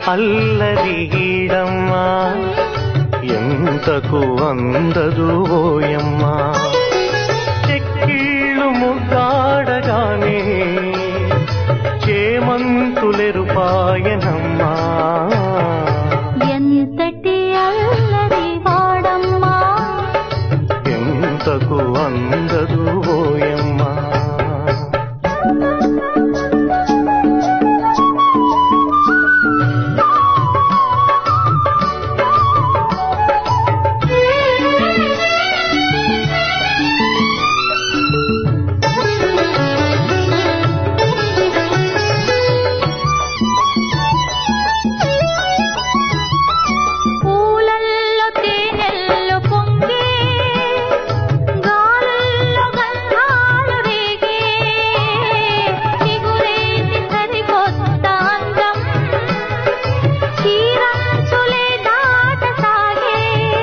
అల్లరి ఈడమ్మా ఎంతకు అందదు ఓయమ్మా చెక్కిళ్ళు ముద్దాడగానే చేమంతులెరుపాయనమ్మా ఎంతటి అల్లరి వాడమ్మా ఎంతకు అందదు ఓయమ్మా పూలల్లో తేనెల్లో పొంగే గాలుల్లో గంధాలు రేగే చిగురేటి సరికొత్త అందం చీరంచులే దాటసాగే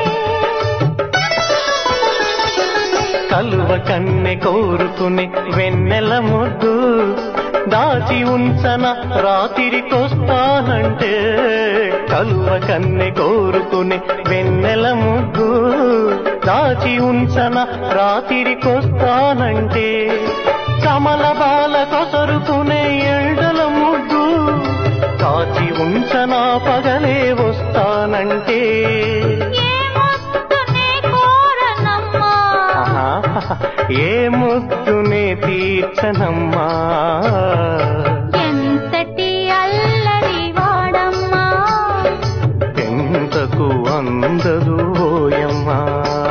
కలువ కన్నె కోరుకునే వెన్నెల ముద్దు దాచి ఉంచన రాత్రికొస్తానంటే కలువ కన్నె కోరుకునే వెన్నెల ముద్దు దాచి ఉంచన రాత్రికొస్తానంటే కమల బాల కొసరుకునే ఎండల ముద్దు కాచి ఉంచన పగలే వస్తానంటే ఏ ముద్దునే కోరనమ్మా ఆహా, ఏ ముద్దునే తీర్చనమ్మా ఎంతటి అల్లరి వాడమ్మా ఎంతకు అందదు ఓయమ్మా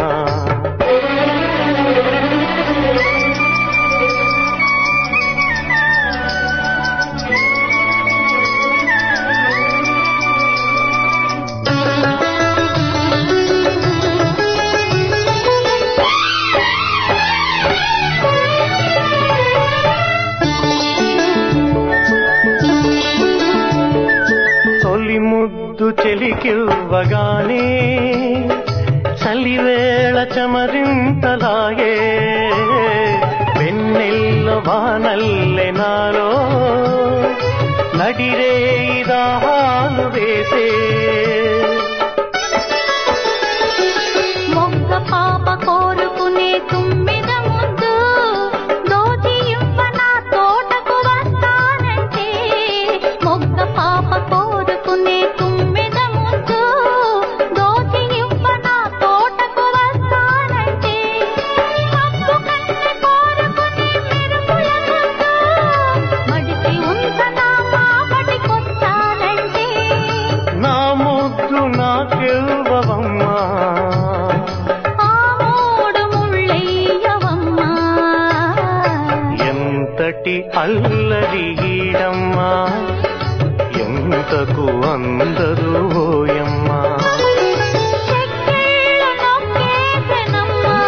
తొలి ముద్దు చెలికివ్వగానే చలివేళ చమరింతలాగే వెన్నెల్ల వానల్లె నాలో నడిరే దాహాలు వేసే మొగ్గ పాప కోరుకునే తుమ్మిద ముద్దు దోచి ఇవ్వన తోటకు వస్తానంటే మొగ్గ పాప కోరుకునే తుమ్మిద ముద్దు దోచి ఇవ్వన తోటకు వస్తానంటే మబ్బు కన్నె కోరుకునే మెరుపుల ముద్దు మడిచి ఉంచన మాపటికొస్తానంటే నా ముద్దు నాకెవ్వవమ్మా ఆ మూడు ముళ్ళయ్యవమ్మా ఎంతటి అల్లరి ఈడమ్మా ఎంతకు అందరు ఓయమ్మా చెక్కిళ్ళు నొక్కేసెనమ్మా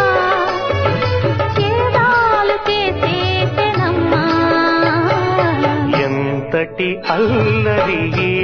చేదాలు చేసేసెనమ్మా ఎంతటి అల్లరి